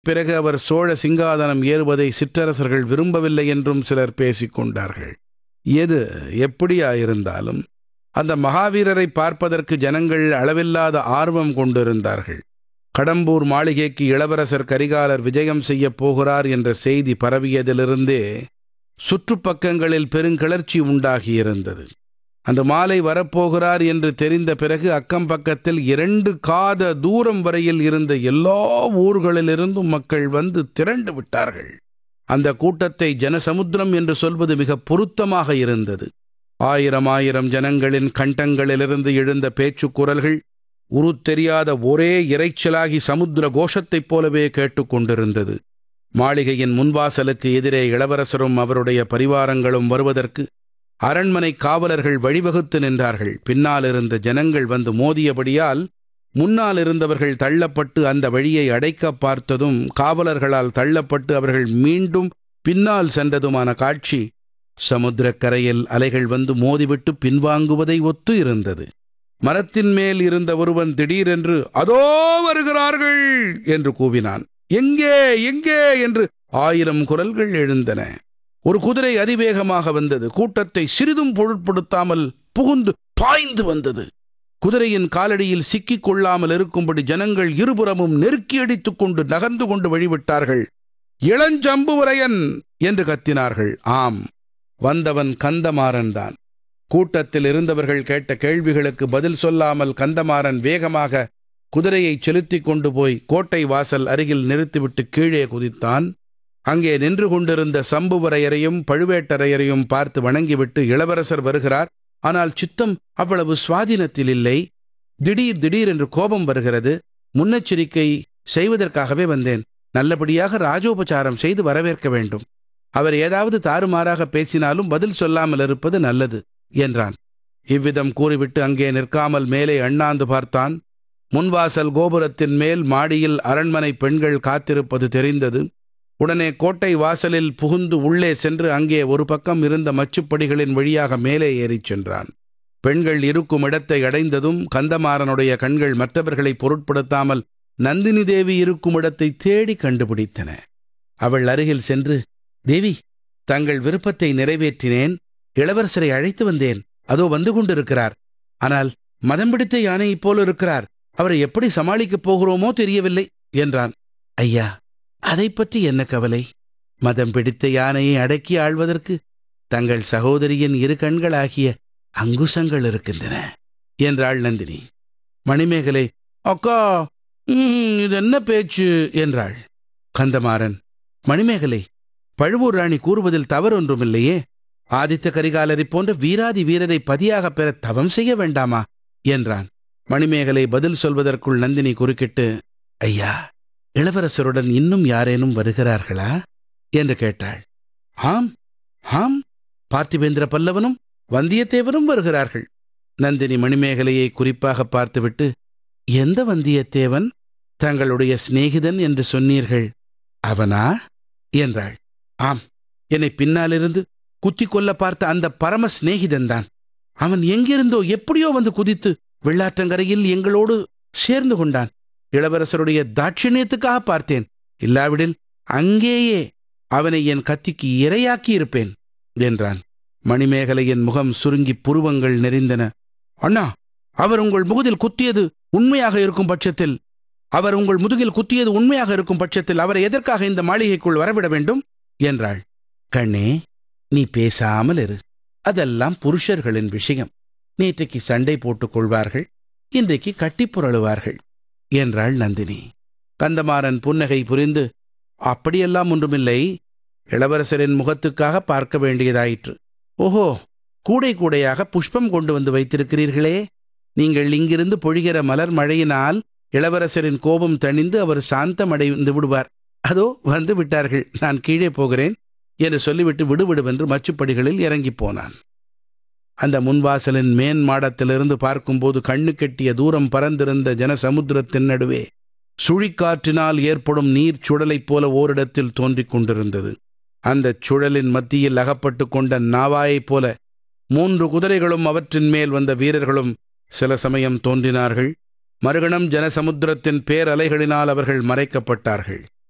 பிறகு அவர் சோழ சிங்காதனம் ஏறுவதை சிற்றரசர்கள் விரும்பவில்லை என்றும் சிலர் பேசிக் கொண்டார்கள் எது எப்படியாயிருந்தாலும் அந்த மகாவீரரை பார்ப்பதற்கு ஜனங்கள் அளவில்லாத ஆர்வம் கொண்டிருந்தார்கள் கடம்பூர் மாளிகைக்கு இளவரசர் கரிகாலர் விஜயம் செய்யப் போகிறார் என்ற செய்தி பரவியதிலிருந்தே சுற்றுப்பக்கங்களில் பெருங்கிளர்ச்சி உண்டாகியிருந்தது அன்று மாலை வரப்போகிறார் என்று தெரிந்த பிறகு அக்கம் பக்கத்தில் இரண்டு காத தூரம் வரையில் இருந்த எல்லா ஊர்களிலிருந்தும் மக்கள் வந்து திரண்டு விட்டார்கள் அந்த கூட்டத்தை ஜனசமுத்திரம் என்று சொல்வது மிக பொருத்தமாக இருந்தது ஆயிரம் ஆயிரம் ஜனங்களின் கண்டங்களிலிருந்து எழுந்த பேச்சுக் குரல்கள் உருத்தெரியாத ஒரே இரைச்சலாகி சமுத்திர கோஷத்தைப் போலவே கேட்டுக்கொண்டிருந்தது மாளிகையின் முன்வாசலுக்கு எதிரே இளவரசரும் அவருடைய பரிவாரங்களும் வருவதற்கு அரண்மனை காவலர்கள் வழிவகுத்து நின்றார்கள் பின்னால் இருந்த ஜனங்கள் வந்து மோதியபடியால் முன்னால் இருந்தவர்கள் தள்ளப்பட்டு அந்த வழியை அடைக்க பார்த்ததும் காவலர்களால் தள்ளப்பட்டு அவர்கள் மீண்டும் பின்னால் சென்றதுமான காட்சி சமுத்திரக்கரையில் அலைகள் வந்து மோதிவிட்டு பின்வாங்குவதை ஒத்து இருந்தது மரத்தின் மேல் இருந்த ஒருவன் திடீரென்று அதோ வருகிறார்கள் என்று கூவினான் எங்கே எங்கே என்று ஆயிரம் குரல்கள் எழுந்தன ஒரு குதிரை அதிவேகமாக வந்தது கூட்டத்தை சிறிதும் பொருட்படுத்தாமல் புகுந்து பாய்ந்து வந்தது குதிரையின் காலடியில் சிக்கிக் கொள்ளாமல் இருக்கும்படி ஜனங்கள் இருபுறமும் நெருக்கி அடித்துக் கொண்டு நகர்ந்து கொண்டு வழிவிட்டார்கள் இளஞ்சம்புவரையன் என்று கத்தினார்கள் ஆம் வந்தவன் கந்தமாறன் தான் கூட்டத்தில் இருந்தவர்கள் கேட்ட கேள்விகளுக்கு பதில் சொல்லாமல் கந்தமாறன் வேகமாக குதிரையை செலுத்திக் கொண்டு போய் கோட்டை வாசல் அருகில் நிறுத்திவிட்டு கீழே குதித்தான் அங்கே நின்று கொண்டிருந்த சம்புவரையரையும் பழுவேட்டரையரையும் பார்த்து வணங்கிவிட்டு இளவரசர் வருகிறார் ஆனால் சித்தம் அவ்வளவு சுவாதீனத்தில் இல்லை திடீர் திடீர் என்று கோபம் வருகிறது முன்னெச்சரிக்கை செய்வதற்காகவே வந்தேன் நல்லபடியாக ராஜோபசாரம் செய்து வரவேற்க வேண்டும் அவர் ஏதாவது தாறுமாறாக பேசினாலும் பதில் சொல்லாமல் இருப்பது நல்லது என்றான் இவ்விதம் கூறிவிட்டு அங்கே நிற்காமல் மேலே அண்ணாந்து பார்த்தான் முன்வாசல் கோபுரத்தின் மேல் மாடியில் அரண்மனை பெண்கள் காத்திருப்பது தெரிந்தது உடனே கோட்டை வாசலில் புகுந்து உள்ளே சென்று அங்கே ஒரு பக்கம் இருந்த மச்சுப்படிகளின் வழியாக மேலே ஏறிச் சென்றான் பெண்கள் இருக்கும் இடத்தை அடைந்ததும் கந்தமாறனுடைய கண்கள் மற்றவர்களை பொருட்படுத்தாமல் நந்தினி தேவி இருக்கும் இடத்தை தேடி கண்டுபிடித்தன அவள் அருகில் சென்று தேவி தங்கள் விருப்பத்தை நிறைவேற்றினேன் இளவரசரை அழைத்து வந்தேன் அதோ வந்து கொண்டிருக்கிறார் ஆனால் மதம் பிடித்த யானையைப் போல இருக்கிறார் அவரை எப்படி சமாளிக்கப் போகிறோமோ தெரியவில்லை என்றான் ஐயா அதை பற்றி என்ன கவலை மதம் பிடித்த யானையை அடக்கி ஆள்வதற்கு தங்கள் சகோதரியின் இரு கண்களாகிய அங்குசங்கள் இருக்கின்றன என்றாள் நந்தினி மணிமேகலை அக்கா ம், இது என்ன பேச்சு என்றாள் கந்தமாறன் மணிமேகலை பழுவூர் ராணி கூறுவதில் தவறொன்றுமில்லையே ஆதித்த கரிகாலரை போன்ற வீராதி வீரரை பதியாகப் பெற தவம் செய்ய வேண்டாமா என்றான் மணிமேகலை பதில் சொல்வதற்குள் நந்தினி குறுக்கிட்டு ஐயா இளவரசருடன் இன்னும் யாரேனும் வருகிறார்களா என்று கேட்டாள் ஆம் ஆம் பார்த்திபேந்திர பல்லவனும் வந்தியத்தேவனும் வருகிறார்கள் நந்தினி மணிமேகலையை குறிப்பாக பார்த்துவிட்டு எந்த வந்தியத்தேவன் தங்களுடைய சிநேகிதன் என்று சொன்னீர்கள் அவனா என்றாள் ஆம் என்னை பின்னாலிருந்து குத்திக் கொல்ல பார்த்த அந்த பரம சிநேகிதன்தான் அவன் எங்கிருந்தோ எப்படியோ வந்து குதித்து வெள்ளாற்றங்கரையில் எங்களோடு சேர்ந்து கொண்டான் இளவரசருடைய தாட்சிணியத்துக்காக பார்த்தேன் இல்லாவிடில் அங்கேயே அவனை என் கத்திக்கு இரையாக்கி இருப்பேன் என்றான் மணிமேகலையின் முகம் சுருங்கி புருவங்கள் நெறிந்தன அண்ணா அவர் உங்கள் முகுதில் குத்தியது உண்மையாக இருக்கும் பட்சத்தில் அவர் உங்கள் முதுகில் குத்தியது உண்மையாக இருக்கும் பட்சத்தில் அவரை எதற்காக இந்த மாளிகைக்குள் வரவிட வேண்டும் என்றாள் கண்ணே நீ பேசாமல் இரு அதெல்லாம் புருஷர்களின் விஷயம் நேற்றைக்கு சண்டை போட்டுக் கொள்வார்கள் இன்றைக்கு கட்டிப் புரளுவார்கள் என்றாள் நந்தினி கந்தமாறன் புன்னகை புரிந்து அப்படியெல்லாம் ஒன்றுமில்லை இளவரசரின் முகத்துக்காக பார்க்க வேண்டியதாயிற்று ஓஹோ கூடை கூடையாக புஷ்பம் கொண்டு வந்து வைத்திருக்கிறீர்களே நீங்கள் இங்கிருந்து பொழிகிற மலர் மழையினால் இளவரசரின் கோபம் தணிந்து அவர் சாந்தமடைந்து விடுவார் அதோ வந்து விட்டார்கள் நான் கீழே போகிறேன் என்று சொல்லிவிட்டு விடுவிடுவென்று மச்சுப்படிகளில் இறங்கிப் போனான் அந்த முன்வாசலின் மேன் மாடத்திலிருந்து பார்க்கும்போது கண்ணு கெட்டிய தூரம் பறந்திருந்த ஜனசமுத்திரத்தின் நடுவே சுழிக்காற்றினால் ஏற்படும் நீர் சுழலைப் போல ஓரிடத்தில் தோன்றிக் கொண்டிருந்தது அந்தச் சுழலின் மத்தியில் அகப்பட்டு கொண்ட நாவாயைப் போல மூன்று குதிரைகளும் அவற்றின் மேல் வந்த வீரர்களும் சில சமயம் தோன்றினார்கள் மறுகணம் ஜனசமுத்திரத்தின் பேரலைகளினால் அவர்கள் மறைக்கப்பட்டார்கள்